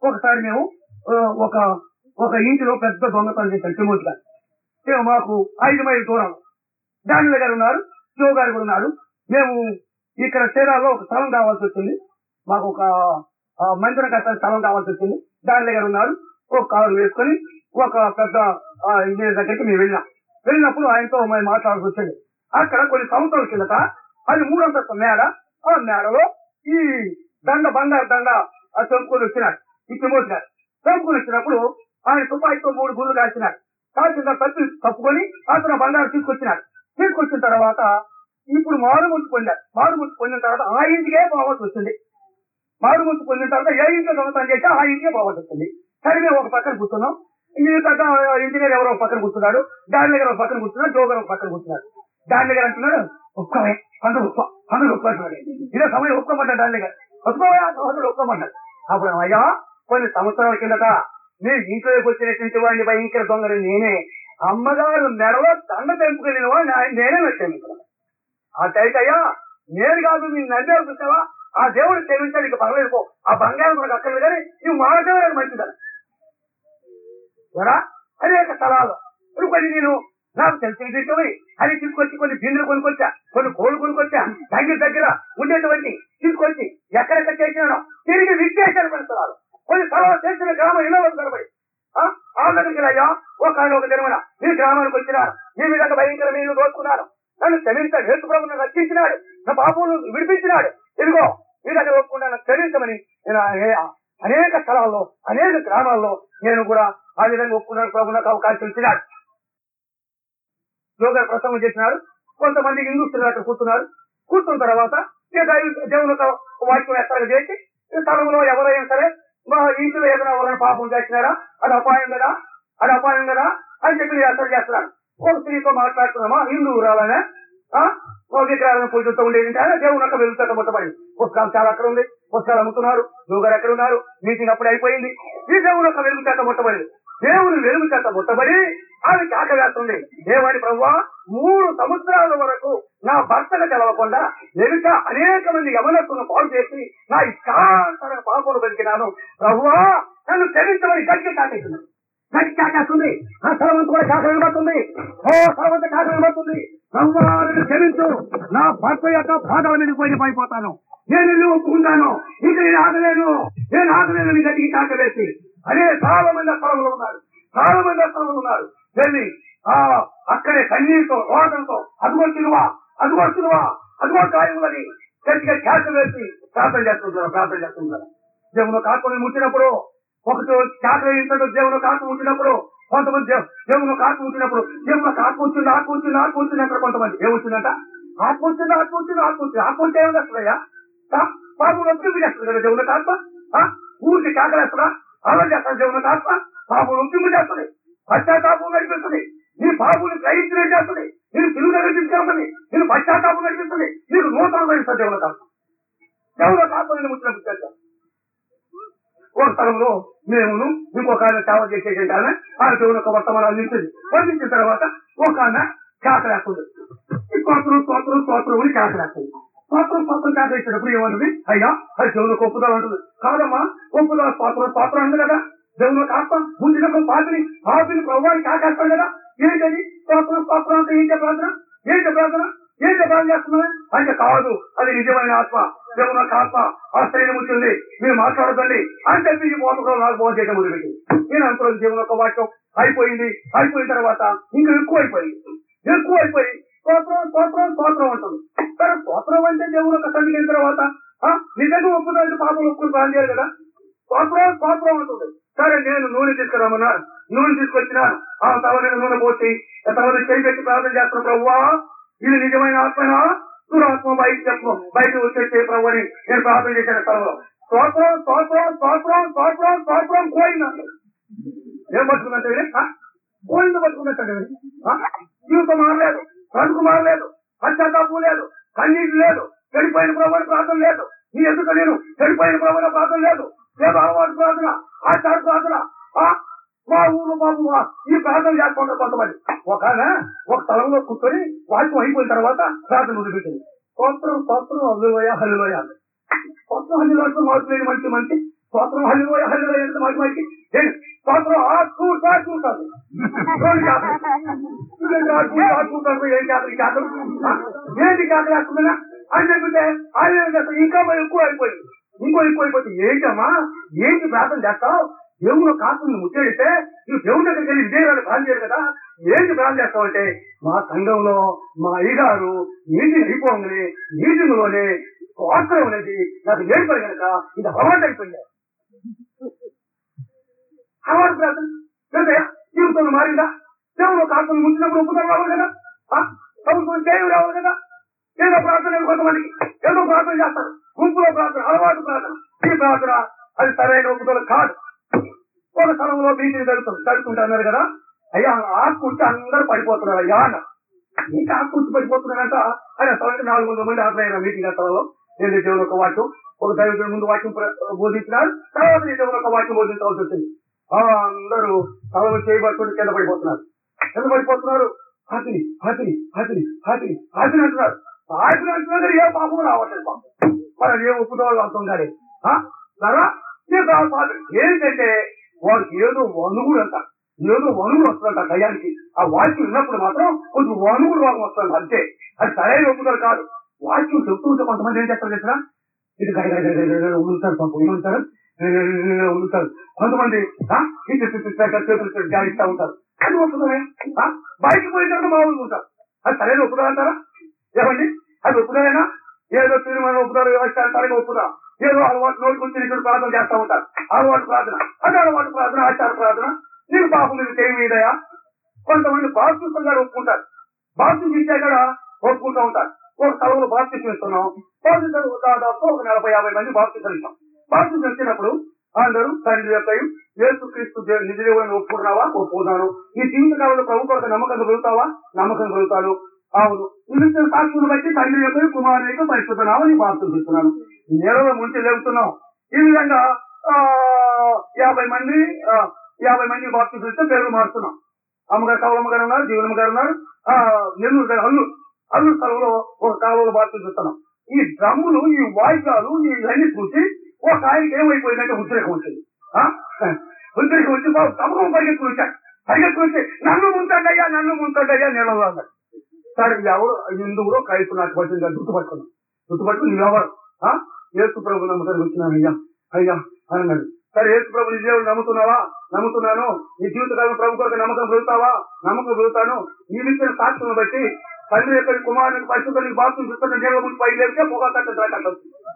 ఒకసారి మేము ఆ, ఒక ఒక ఇంటిలో పెద్ద దొంగతనం చేశాం తిమోతి గారు మేము మాకు ఐదు మైలు దూరం డానిల గారు ఉన్నారు శివ గారు కూడా ఉన్నారు మేము ఇక్కడ చీరాల్లో ఒక స్థలం కావాల్సి వచ్చింది మాకు ఒక ఆ, మందిరం కట్టాలి స్థలం కావాల్సి వచ్చింది డానిల గారు ఉన్నారు ఒక కారు వేసుకొని ఒక పెద్ద ఆ, ఇంజనీర్ దగ్గరికి మేము వెళ్ళాం వెళ్ళినప్పుడు ఆయనతో మేము మాట్లాడాల్సి వచ్చింది అక్కడ కొన్ని సంవత్సరాల కిందట అది మూడంతస్తు మేడ ఆ మేడలో ఈ దండ బంగారు దండ ఆ చంపుకొని వచ్చినాడు ఈ తిమోతి గారు చంపుకొని వచ్చినప్పుడు ఆయన తుపాయితో మూడు గుళ్ళు కాల్చినాడు కాల్చిన తప్పి తప్పుకొని అతను ఆ బంగారం తీసుకొచ్చినాడు తీసుకొచ్చిన తర్వాత ఇప్పుడు మారుమూర్తి పొందాడు మారుమూర్తి పొందిన తర్వాత ఆ ఇంటికే పోవాల్సి వచ్చింది మారుమూర్తి పొందిన తర్వాత ఏ ఇంట్లో దొంగతనం చేస్తే ఆ ఇంటికే పోవాల్సి వచ్చింది సరే మేము ఒక పక్కన కూర్చున్నాం ఈ పెద్ద ఇంజనీర్ ఎవరో ఒక పక్కన కూర్చున్నాడు దాని దగ్గర ఒక పక్కన కూర్చున్నాడు జో గారు ఒక పక్కన కూర్చున్నాడు దాని దగ్గర అంటున్నాడు ఒక్కవే అందరూ ఒక్క అందరూ ఒక్క అంటున్నాడు ఇదే సమయం ఒక్కమంటాడు దాని దగ్గర ఒక్కవే అందరూ ఒక్కమంటాడు అప్పుడు అయ్యా కొన్ని సంవత్సరాల కిందట నేను ఇంట్లోకి వచ్చినటువంటి వాడిని భయంకర దొంగలు నేనే అమ్మగారు మెడలో దండ తెంపుకెళ్ళిన వాడిని ఆయన నేనే వచ్చాను ఇక్కడ అయ్యా నేను కాదు నేను నన్ను చూసావా ఆ దేవుడు క్షమించాడు ఇక పర్లేదు పో ఆ బంగారం మనకు అక్కర్లేదు కానీ నువ్వు మార్గమే మంచిదని కూడా అనేక స్థలాలు ఇప్పుడు కొన్ని నేను నాకు తెలిసిన తింటవి అది తీసుకొచ్చి కొన్ని బిందులు కొనుక్కొచ్చా కొన్ని కోళ్ళు కొనుక్కొచ్చా దగ్గర దగ్గర ఉండేటువంటి తీసుకొచ్చి ఎక్కడెక్కడ చేసినానో తిరిగి విచ్చేసాను కొన్ని స్థలాలు కొన్ని స్థలాలు చేసిన గ్రామం ఎన్నో రోజులు కనబడి ఆ దగ్గరికి అయ్యా ఒక ఆయన ఒక దినమున మీ గ్రామానికి వచ్చినారు మీ విధంగా భయంకర మీరు దోచుకున్నారు నన్ను క్షమించాడు హేతు ప్రభు నన్ను రక్షించినాడు నా పాపను విడిపించినాడు ఇదిగో మీ దగ్గర ఒప్పుకుంటా నన్ను క్షమించమని నేను అనే- అనేక స్థలాల్లో అనేక గ్రామాల్లో నేను కూడా ఆ విధంగా ఒప్పుకున్నాను ప్రభు నాకు అవకాశం ఇచ్చినాడు యోగా ప్రసంగం చేసినాడు కొంతమంది హిందుస్తులు అక్కడ కూర్చున్నారు కూర్చున్న తర్వాత ఇక దైవ- దేవుని యొక్క వాక్యం ఎక్కడ చేసి ఈ స్థలంలో ఎవరైనా సరే మా ఇంట్లో ఏదైనా ఎవరైనా పాపం చేసినారా అది అపాయం కదా అది అపాయం కదా అని చెప్పి ఎక్కడ చేస్తున్నారు ఒక స్త్రీతో మాట్లాడుతున్నామా హిందువు రావాలనే ఒక విగ్రహాలను పూజలతో ఉండేది అంటే దేవుని యొక్క వెలుగుతో ముట్టబడింది పుస్తకాలు చాలా అక్కడ ఉంది పుస్తకాలు అమ్ముతున్నారు యోగారు ఎక్కడ ఉన్నారు మీటింగ్ అప్పుడు అయిపోయింది ఈ దేవుని యొక్క వెలుగు చేత ముట్టబడింది దేవుని వెలుగు చేత ముట్టబడి ఆమె కాక వేస్తుంది దేవాని ప్రభువా మూడు సంవత్సరాల వరకు నా భర్తను తెలవకుండా వెనుక అనేక మంది యవనస్తులను పాడు చేసి నా ఇష్టాంతర పాపను బతికినాను ప్రభువా నన్ను క్షమించమని గట్టి కాకేస్తున్నాను గట్టి కాకేస్తుంది ఆ స్థలం అంతా కూడా కాక వినబడుతుంది ఓ స్థలం అంతా కాక వినబడుతుంది ప్రభువా నన్ను క్షమించు నా భర్త యొక్క పాదాల మీద పోయి పడిపోతాను నేను ఇల్లు ఒప్పుకుంటాను ఇక నేను ఆగలేను నేను ఆగలేను అని గట్టికి కాక వేసి అదే చాలా మంది ఆ స్థలంలో ఉన్నారు చాలా మంది ఆ స్థలంలో ఉన్నారు వెళ్ళి ఆ అక్కడే కన్నీరుతో రోగంతో అదిగో తినువా అదిగో తినువా అదిగో గాయములని గట్టిగా ఖ్యాత వేసి ప్రార్థన చేస్తుంటారు ప్రార్థన చేస్తుంటారు దేవుని కాకుని ముట్టినప్పుడు ఒకటి ఖ్యాత వేయించడు దేవుని కాకు ముట్టినప్పుడు కొంతమంది దేవ్- దేవుని కాకు ముట్టినప్పుడు దేవుని కాకు వచ్చింది ఆకు వచ్చింది ఆకు వచ్చింది అంటారు కొంతమంది ఏమొచ్చిందంట ఆకు వచ్చింది ఆకు వచ్చింది ఆకు వచ్చింది ఆకు వస్తే ఏం చేస్తుందయ్యా పాపం నొప్పింపు చేస్తుంది కదా దేవుని కాత్మ ఆ? ఊరికి కాకలేస్తుందా అలా చేస్తాడు దేవుని కాత్మ పాపం నొప్పింపు చేస్తుంది పశ్చాత్తాపం నడిపిస్తుంది నీ పాపుని గ్రహించినట్టు చేస్తుంది నేను తిరుగుదల తీసుకెళ్తుంది నేను పశ్చాత్తాపం నడిపిస్తుంది నీకు నూతన నడిపిస్తుంది దేవుని కాత్మ దేవుని కాత్మ నేను ముచ్చినప్పుడు చేస్తాను ఒక స్థలంలో మేమును ఇంకొక ఆయన సేవ చేసేటువంటి ఆమె ఆ దేవుని యొక్క వర్తమానం అందించింది అందించిన తర్వాత ఒక ఆమె కాకలేస్తుంది స్తోత్రం స్తోత్రం స్తోత్రం అని కాకలేస్తుంది స్తోత్రం స్తోత్రం కాకలేసేటప్పుడు ఏమంటుంది అయ్యా అది దేవుని ఒప్పుదల అంటుంది కాదమ్మా ఒప్పుదల స్తోత్రం స్తోత్రం అంది కదా దేవుని యొక్క ఆత్మ ముంచినప్పుడు పాపిని పాపిని ప్రభువానికి కాకేస్తాం కదా ఏంటది స్తోత్రం స్తోత్రం అంటే ఏంటి ప్రార్థన ఏంటి ప్రార్థన ఏంటి ప్రార్థన చేస్తున్నా అంటే కాదు అది నిజమైన ఆత్మ దేవుని యొక్క ఆత్మ ఆశ్చర్యం ఉంటుంది మీరు మాట్లాడదండి అని చెప్పి ఈ మోసంలో నాకు ఫోన్ చేయడం మొదలుపెట్టింది నేను అనుకున్నాను దేవుని యొక్క వాక్యం అయిపోయింది అయిపోయిన తర్వాత ఇంకా ఎక్కువ అయిపోయింది ఎక్కువ అయిపోయి స్తోత్రం స్తోత్రం స్తోత్రం ఉంటుంది సరే స్తోత్రం అంటే దేవుని యొక్క సన్నిధికి అయిన తర్వాత ఆ, నిజంగా ఒప్పుదంటే పాపం ఒప్పుకుని ప్రాణం చేయాలి కదా స్తోత్రం స్తోత్రం ఉంటుంది సరే నేను నూనె తీసుకురామన్నారు నూనె తీసుకొచ్చిన ఆ తవని నూనె పోసి తవని చేయి పెట్టి ప్రార్థన చేస్తున్న ప్రభువా ఇది నిజమైన ఆత్మనా దురాత్మ బయట చెప్పు బయట వచ్చే ప్రభు అని నేను ప్రార్థన చేశాను స్థలంలో స్తోత్రం స్తోత్రం స్తోత్రం స్తోత్రం స్తోత్రం కోయిందంటే ఏం పట్టుకున్నట్టు కోయింది పట్టుకున్నట్టు జీవితం మారలేదు బ్రతుకు మారలేదు పశ్చాత్తాపం లేదు కన్నీటి లేదు చెడిపోయిన ప్రభుత్వ ప్రార్థన లేదు నీ ఎందుకు నేను చెడిపోయిన ప్రభుత్వ ప్రార్థన లేదు లేదు అలవాటు ప్రార్థన ఆచార ప్రార్థన ఆ, మా ఊరు బాబు మా ఈ ప్రార్థన చేస్తుంటారు కొంతమంది ఒక ఆమె ఒక స్థలంలో కూర్చొని వాక్యం అయిపోయిన తర్వాత ప్రార్థన మొదలుపెట్టింది స్తోత్రం స్తోత్రం హల్లులోయ హల్లులోయ అంది. స్తోత్రం హల్లులోయ మార్పు లేని మంచి మంచి స్తోత్రం హల్లు హల్లు ఎంత మాటి మాటికి ఏంటి? స్తోత్రం ఆ చూడు ఆ చూడతారు రెండు జాతర చూడండి, ఆ చూడు ఆ చూడతారు ఏం జాతర ఈ జాతర ఆ? ఏంటి జాతర వేస్తున్నా అని చెప్తే ఆయన ఏం చేస్తాడు? ఇంకా ఎక్కువ అయిపోయింది ఇంకో ఎక్కువ అయిపోతే ఏంటమ్మా ఏంటి ప్రార్థన చేస్తావు దేవుడు కాకుండా ముట్టడితే నువ్వు దేవుడి దగ్గరికి వెళ్ళి విజయవాడ ప్రార్థన చేయరు కదా ఏంటి ప్రార్థన చేస్తావు అంటే మా సంఘంలో మా అయ్యగారు నీటిని అయిపోయింది నీటిలోనే స్వార్థం అనేది నాకు నేర్పరు కనుక ఇది అలవాటు అయిపోయింది అలవాటు ప్రార్థన లేదా జీవితంలో మారిందా దేవుడు కాకుండా ముంచినప్పుడు ఒప్పుతారు రావాలి కదా ఆ? ప్రభుత్వం చేయు రావాలి కదా ఏదో ప్రార్థన లేదు కొంతమందికి ఏదో ప్రార్థన చేస్తారు గుంపులో ప్రార్థన అలవాటు ప్రార్థన ఈ ప్రార్థన అది సరైన ఒప్పుదల కాదు ఒక స్థలంలో మీటింగ్ జరుగుతుంది జరుగుతుంటున్నారు కదా అయ్యా ఆకుంటే అందరూ పడిపోతున్నారు అయ్యా అన్న ఇంకా ఆకుంటే పడిపోతున్నారంట ఆయన స్థలానికి నాలుగు వందల మంది హాజరైన మీటింగ్ ఆ స్థలంలో నేను దేవుడు ఒక వాక్యం ఒక దైవజుడు ముందు వాక్యం ప్ర- బోధించినారు తర్వాత నేను దేవుడు ఒక వాక్యం బోధించవలసి వచ్చింది ఆ, అందరూ స్థలంలో చేయబడుతుంటే కింద పడిపోతున్నారు కింద పడిపోతున్నారు హాతిని హాతిని హాతిని హాతిని హాతిని అంటున్నారు హాతిని అంటున్నారు కానీ ఏ పాపం రావట్లేదు పాపం మరి అది ఏ ఒప్పుదోళ్ళు అర్థం కాదు ఆ? సరా? ఏ కాదు పాపం. ఏంటంటే వాడికి ఏదో వణుగుడు అంట ఏదో వణుగుడు వస్తుందంట దయానికి ఆ వాక్యం విన్నప్పుడు మాత్రం కొంచెం వణుగుడు రోగం వస్తుంది అంతే అది సరైన ఒప్పుదోడు కాదు వాక్యం చెప్తూ ఉంటే కొంతమంది ఏం చేస్తారు తెలుసా ఇది గడ గడ గడ గడ గడ ఉంటారు పాపం ఏమంటారు ఉంటారు కొంతమంది ఆ? ఇటు ఇటు ఇటు ఇటు చేతులు ఇటు గాలిస్తా ఉంటారు అది ఒప్పుదోనే ఆ? బయటకు పోయిన తర్వాత మామూలుగా ఉంటారు అది సరైన ఒప్పుదో అంటారా ఏమండి అది ఒప్పుదోనేనా ఏదో తీర్మానం ఒప్పుతారు వ్యవస్థ అంటారు ఒప్పుదా ఏదో అలవాటు నోటి కొంచెం ఇక్కడ ప్రార్థన చేస్తా ఉంటారు అలవాటు ప్రార్థన అది అలవాటు ప్రార్థన ఆచార ప్రార్థన నీకు పాపం మీద చేయి మీదయా కొంతమంది బాప్తిసం గారు ఒప్పుకుంటారు బాప్తిసం ఇచ్చే కూడా ఒప్పుకుంటూ ఉంటారు ఒక స్థలంలో బాప్తిసం ఇస్తున్నాం బాప్తిసం దాదాపు ఒక నలభై యాభై మంది బాప్తిసం ఇస్తాం బాప్తిసం ఇచ్చినప్పుడు అందరూ తండ్రి యొక్క యేసు క్రీస్తు దేవు- నిజ దేవుని ఒప్పుకున్నావా ఒప్పుకున్నాను ఈ జీవిత కాలంలో ప్రభు కొరకు నమ్మకం కలుగుతావా నమ్మకం కలుగుతాను అవును నిలిచిన సాక్షులను బట్టి తండ్రి యొక్క కుమారుని యొక్క పరిశుద్ధ నామని బాప్తిసం ఇస్తున్నాను నేలలో ముంచి లేపుతున్నాం ఈ విధంగా ఆ, యాభై మంది ఆ, యాభై మంది బాప్తిసం ఇస్తే పేర్లు మారుతున్నాం అమ్మగారు కవలమ్మ గారు ఉన్నారు జీవనమ్మ గారు ఉన్నారు ఆ, నెల్లూరు గారు అల్లు అల్లు స్థలంలో ఒక కాలువలో బాప్తిసం ఇస్తున్నాం ఈ డ్రమ్ములు ఈ వాయిద్యాలు ఇవన్నీ చూసి ఒక ఆయనకి ఏమైపోయిందంటే ఉద్రేకం వచ్చింది ఆ? ఉద్రేకం వచ్చి బాబు తమకం పరిగెత్తుకుని వచ్చాడు పరిగెత్తుకుని వచ్చి నన్ను ముంచండయ్యా నన్ను ముంచండయ్యా నీళ్ళలో అన్నాడు సరే ఎవరు హిందువులో క్రైస్తవు నాకు వచ్చింది గుర్తుపట్టుకున్నాను గుర్తుపట్టుకుని నువ్వెవరు ఆ? యేసు ప్రభు నమ్మకానికి వచ్చినాను అయ్యా అయ్యా అని అన్నాడు సరే యేసు ప్రభు నీ దేవుడు నమ్ముతున్నావా నమ్ముతున్నాను నీ జీవితకాలం ప్రభు కొరకు నమ్మకం పెరుగుతావా నమ్మకం పెరుగుతాను నీవిచ్చిన సాక్ష్యం బట్టి తండ్రి యొక్క కుమారునికి పరిశుద్ధునికి బాప్తం చూస్తున్న జీవం ముందు పై లేపితే పొగ కట్ట కట్ట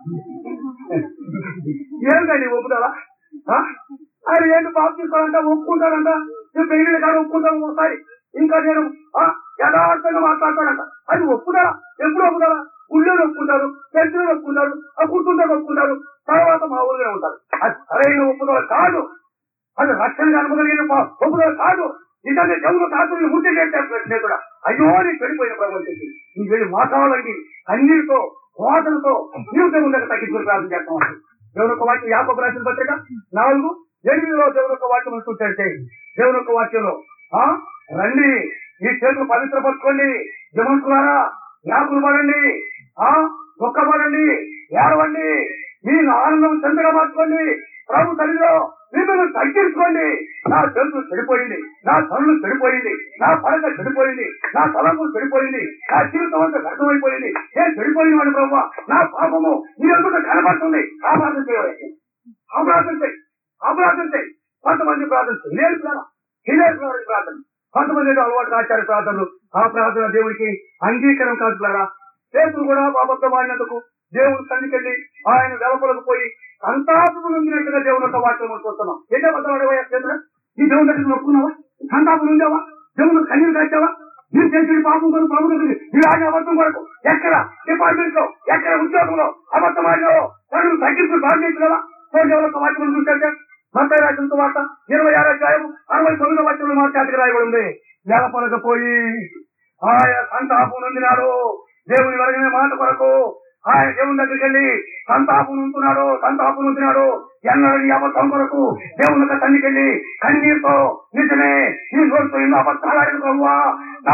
ఏంటండి ఒప్పుతారా ఆ? అది ఏంటి బాబు తీసుకోవాలంట ఒప్పుకుంటారంట నేను పెళ్లి కాదు ఒప్పుకుంటాను ఒకసారి ఇంకా నేను ఆ, యథార్థంగా మాట్లాడతానంట అది ఒప్పుతారా ఎప్పుడు ఒప్పుతారా ఊళ్ళో ఒప్పుకుంటారు చర్చలో ఒప్పుకుంటారు ఆ కూర్చుంటారు ఒప్పుకుంటారు తర్వాత మా ఊళ్ళో ఉంటారు అది సరైన ఒప్పుదల కాదు అది రక్షణ కనుమగలిగిన ఒప్పుదల కాదు నిజంగా దేవుడు కాకుండా ముందే చేస్తే కూడా అయ్యో అని చెడిపోయిన ప్రపంచకి నీ వెళ్ళి మాట్లాడాలండి అన్నిటితో కోతలతో నీవు దేవుని దగ్గర తగ్గించుకుని ప్రార్థన చేస్తాం అంటే దేవుని యొక్క వాక్యం యాప రాసిన పత్రిక నాలుగు ఎనిమిదిలో దేవుని యొక్క వాక్యం చూస్తే దేవుని యొక్క వాక్యంలో ఆ రండి ఈ చేతులు పవిత్రపరచుకోండి జమంతులారా యాకులు పడండి ఆ దుఃఖపడండి ఏడవండి మీ ఆనందం చెంతగా మార్చుకోండి ప్రభు తల్లిలో మిమ్మల్ని తగ్గించుకోండి నా చేతులు చెడిపోయింది నా తనులు చెడిపోయింది నా పడక చెడిపోయింది నా తలంపు చెడిపోయింది నా జీవితం అంతా వ్యర్థమైపోయింది నేను చెడిపోయింది వాడి ప్రభు నా పాపము నీ ఎదుట కనబడుతుంది ఆపరాధం చేయవచ్చు ఆపరాధం చేయి ఆపరాధం చేయి కొంతమంది ప్రార్థన చేయలేదు చేయలేదు ప్రార్థన కొంతమంది ఏదో అలవాటు ఆచార ప్రార్థనలు ఆ ప్రార్థన దేవుడికి అంగీకారం కాదు పిల్లరా చేతులు కూడా అబద్ధం ఆడినందుకు దేవుడు సన్నికెళ్ళి ఆయన వెలపలకు పోయి సంతాపము నొందినట్టుగా దేవుని యొక్క వాక్యం మనం చూస్తున్నాం ఏంటో బద్దవాడవయ్యా చేతులు నీ దేవుని దగ్గర నొప్పుకున్నావా సంతాపం ఉందావా దేవుని కన్నీరు కాచావా మీరు చేసిన పాపం కొరకు ప్రభు దగ్గర మీరు ఆడిన అబద్ధం కొరకు ఎక్కడ డిపార్ట్మెంట్ లో ఎక్కడ ఉద్యోగంలో అబద్ధం ఆడినావో వాళ్ళు తగ్గించుకుని బాగా చేసినావా దేవుని యొక్క వాక్యం చూస్తే మత రాసిన వార్త ఇరవై ఆరు అధ్యాయం అరవై తొమ్మిదో వచ్చిన మాట చేతికి రాయబడి ఉంది నెలపలకపోయి ఆయన సంతాపం నొందినాడు దేవుని వెలగిన మాట కొరకు ఆయన దేవుని దగ్గరికి వెళ్ళి సంతాపం ఉంటున్నాడు సంతాపం ఉంటున్నాడు ఎన్నడని అబద్ధం కొరకు దేవుని యొక్క తల్లికి వెళ్ళి కన్నీరుతో నిజమే ఈ రోజుతో ఎన్నో అబద్ధాలు ఆడిన ప్రభువా నా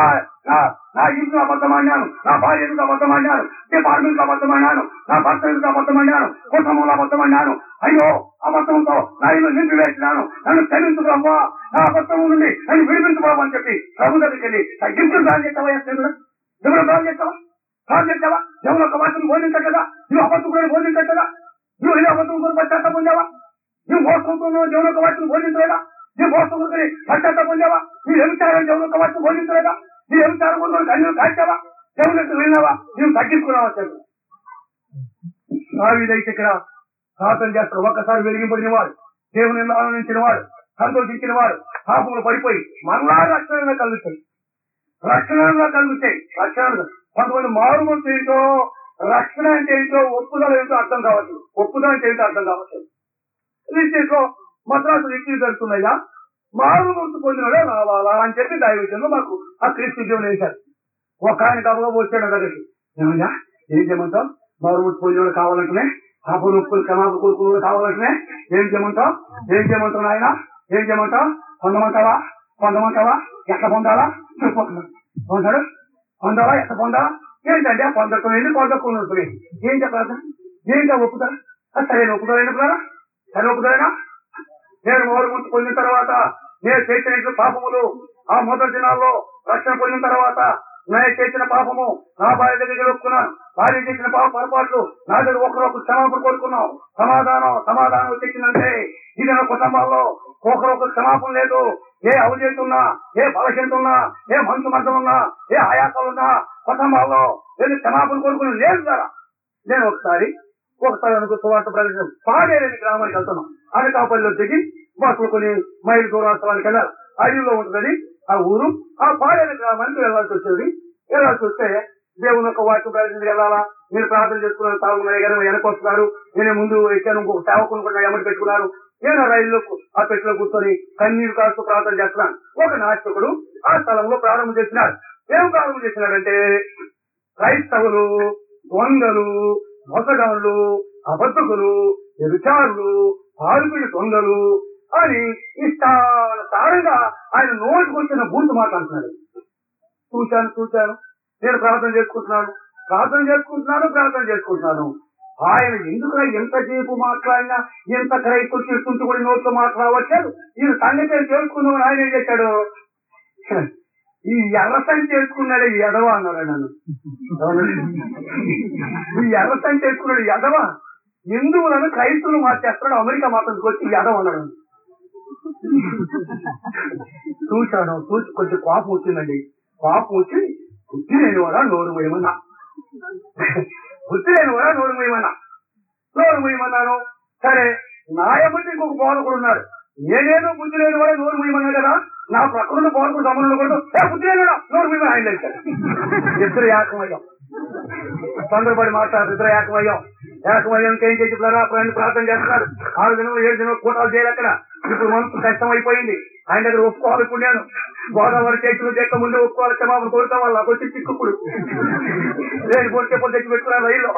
నా నా ఇంట్లో అబద్ధమన్నాను నా భార్య ఎందుకు అబద్ధమన్నాను డిపార్ట్మెంట్ అబద్ధమన్నాను నా భర్త ఎందుకు అబద్ధమన్నాను కుటుంబంలో అబద్ధమన్నాను అయ్యో అబద్ధంతో నా ఇల్లు నింపి వేసినాను నన్ను క్షమించుకోమ్మా నా అబద్ధం నుండి నన్ను విడిపించుకోమని అని చెప్పి ప్రభు దగ్గరికి వెళ్ళి తగ్గించు దాని చేస్తావా దేవుడు దేవుడు దాని చేస్తావా దాని చేస్తావా దేవుడు ఒక వాటిని బోధించట్లేదా నువ్వు అబద్ధం బోధించట్లేదా నువ్వు ఇలా అబద్ధం కొని పశ్చాత్త పొందావా నువ్వు మోసంతో దేవుని ఒక వాటిని బోధించలేదా నువ్వు మోసం కొని పశ్చాత్త పొందావా నువ్వు వ్యభిచారం దేవుని ఒక వాటిని బోధించలేదా నువ్వు వ్యభిచారం కొన్ని కన్ను కాచావా దేవునికి వెళ్ళినావా నువ్వు తగ్గించుకున్నావా చెప్పు దావీదైతే ఇక్కడ ప్రార్థన చేస్తాడు ఒక్కసారి వెలిగింపడిన వాడు దేవుని ఆనందించిన వాడు సంతోషించిన వాడు పాపములు పడిపోయి మరలా రక్షణగా కలుగుతాయి రక్షణగా కలుగుతాయి రక్షణ కొంతమంది మారుమూర్తి ఏంటో రక్షణ అంటే ఏంటో ఒప్పుదల ఏంటో అర్థం కావచ్చు ఒప్పుదల అంటే ఏంటో అర్థం కావచ్చు రీతిలో మద్రాసు రిక్కి జరుగుతున్నాయా మారుమూర్తి పొందినడే రావాలా అని చెప్పి దైవజన్లు మాకు ఆ క్రీస్తు జీవనం వేశారు ఒక ఆయన కబగా వచ్చాడు దగ్గరికి ఏమయ్యా ఏం చేయమంటావు మారుమూర్తి పొందినోడు కావాలంటేనే పాప నొప్పులు క్షమాప కొడుకులు కావాలంటేనే ఏం చేయమంటావు ఏం చేయమంటావు నాయన ఏం చేయమంటావు పొందమంటావా పొందమంటావా ఎట్లా పొందాలా చెప్పు పొందాడు పొందాలా ఎట్లా పొందాలా ఏంటంటే పొందకునేది పొందకున్నది ఏం చెప్పాలి ఏంటో ఒప్పుతా సరే ఒప్పుదా ఎందుకున్నారా సరే ఒప్పుదానా నేను మారుమూర్తి పొందిన తర్వాత నేను చేసిన పాపములు ఆ మొదటి దినాల్లో రక్షణ పొందిన తర్వాత నేను చేసిన పాపము నా భార్య దగ్గర ఒప్పుకున్నాను భార్య చేసిన పాప పొరపాట్లు నా దగ్గర ఒకరొకరు క్షమాపణ కోరుకున్నాం సమాధానం సమాధానం తెచ్చిందంటే ఇది నా కుటుంబాల్లో ఒకరొకరు క్షమాపణ లేదు ఏ అవజేత ఉన్నా ఏ బలహీనత ఉన్నా ఏ మనసు మద్దం ఉన్నా ఏ ఆయాసాలున్నా కుటుంబాల్లో ఏది క్షమాపణ కోరుకుని లేదు కదా నేను ఒకసారి ఒకసారి అనుకో సువార్త ప్రకటన పాడేరని గ్రామానికి వెళ్తున్నాం అనకాపల్లిలో దిగి బస్సులు కొన్ని మైలు దూరాస్తానికి వెళ్ళాలి అడవిలో ఉంటుందని ఆ ఊరు ఆ పాడేరు గ్రామానికి వెళ్ళాల్సి వచ్చేది వెళ్ళాల్సి వస్తే దేవుని యొక్క వాక్యం ప్రకటించి వెళ్ళాలా మీరు ప్రార్థన చేసుకున్నారు తాగున్నాయి గారు వెనక వస్తున్నారు నేను ముందు ఎక్కాను ఇంకొక సేవకుని కూడా ఎమ్మటి పెట్టుకున్నారు నేను ఆ రైల్లో ఆ పెట్టిలో కూర్చొని కన్నీరు కాస్తూ ప్రార్థన చేస్తున్నాను ఒక నాస్తికుడు ఆ స్థలంలో ప్రారంభం చేసినాడు ఏం ప్రారంభం చేసినాడంటే క్రైస్తవులు దొంగలు మొసగాళ్ళు అబద్ధకులు వ్యభిచారులు పాల్పిడి దొంగలు అని ఇష్టానుసారంగా ఆయన నోటికొచ్చిన బూతు మాట్లాడుతున్నాడు చూశాను చూశాను నేను ప్రార్థన చేసుకుంటున్నాను ప్రార్థన చేసుకుంటున్నాను ప్రార్థన చేసుకుంటున్నాను ఆయన ఎందుకు ఎంతసేపు మాట్లాడినా ఎంత క్రైస్తవ చేస్తుంటూ కూడా నోట్లో మాట్లాడవచ్చాడు ఈ సంగతి తెలుసుకుందామని ఆయన ఏం చేశాడు ఈ ఎర్రసని చేసుకున్నాడు ఈ ఎదవ అన్నాడు నన్ను ఈ ఎర్రసని చేసుకున్నాడు ఈ ఎదవ హిందువులను క్రైస్తవులు మార్చేస్తాడు అమెరికా మాత్రం వచ్చి ఎదవ అన్నాడు చూశాను చూసి కొంచెం కోపం వచ్చిందండి కోపం వచ్చి బుద్ధి లేని వాడా నోరు వేయమన్నా బుద్ధి లేని వాడా నోరు వేయమన్నా నోరు వేయమన్నాను సరే నా ఎమ్మటి ఇంకొక బోధకుడు ఉన్నాడు నేనేదో బుద్ధి లేని వాడే నోరు మూయమన్నా కదా నా ప్రకృతి బోధకుడు సంబంధం కూడా ఏ బుద్ధి లేని నోరు మూయమని ఆయన తెలిసాడు ఇద్దరు ఏకమయ్యాం తొందరపడి మాట్లాడు ఇద్దరు ఏకమయ్యాం ఏకమయ్యాం ఏం చేసి ఫ్రెండ్ ప్రార్థన చేస్తున్నారు ఆరు దినం ఏడు దినం కూటాలు చేయాలి అక్కడ ఇప్పుడు మనసు కష్టం అయిపోయింది ఆయన దగ్గర ఒప్పుకోవాలి ఇప్పుడు నేను గోదావరి చేతులు చెక్క ముందు ఒప్పుకోవాలి క్షమాపణ కోరుతా వాళ్ళకి వచ్చి చిక్కుప్పుడు నేను పోతే పొద్దు తెచ్చి పెట్టుకున్నాను రైల్లో